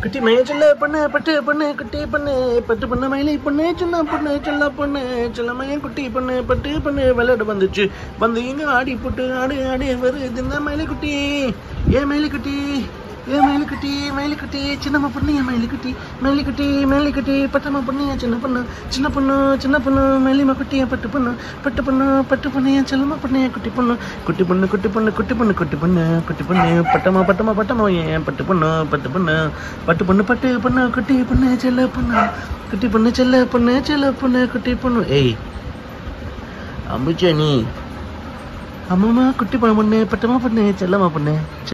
குட்டி மய சொல்ல பொண்ணு பட்டு பொண்ணு குட்டி பொண்ணு பட்டு பொண்ணு மயிலை பொண்ணு சின்ன பொண்ணு செல்ல பொண்ணு செல்ல மயன் குட்டி பொண்ணு பட்டு பொண்ணு விளையாட வந்துச்சு வந்து இங்க ஆடி போட்டு ஆடு ஆடி வருது இந்த மயிலை குட்டி ஏ மயிலை குட்டி ஏ மயிலு குட்டி மயிலு குட்டி சின்னம்மா பொண்ணு ஏன் மயிலு குட்டி மயிலு குட்டி மயிலு குட்டி பட்டம்மா பொண்ணு ஏன் சின்ன பொண்ணு சின்ன பொண்ணு சின்ன பொண்ணு மயிலிமா குட்டி ஏன் பட்டு பொண்ணு பட்டு பொண்ணு பட்டு பொண்ணு ஏன் செல்லம்மா பொண்ணு ஏன் குட்டி பொண்ணு குட்டி பொண்ணு குட்டி பொண்ணு குட்டி பொண்ணு குட்டி பொண்ணு குட்டி பொண்ணு பட்டம்மா பட்டம்மா பட்டம்மா ஏன் பட்டு பொண்ணு பட்டு பொண்ணு பட்டு பொண்ணு பட்டு பொண்ணு குட்டி பொண்ணு செல்ல பொண்ணு குட்டி பொண்ணு செல்ல பொண்ணு செல்ல பொண்ணு குட்டி பொண்ணு ஏய் அம்புச்சா நீ அம்மாமா குட்டி பொண்ணு பொண்ணு பட்டம்மா பொண்ணு செல்லம்மா பொண்ணு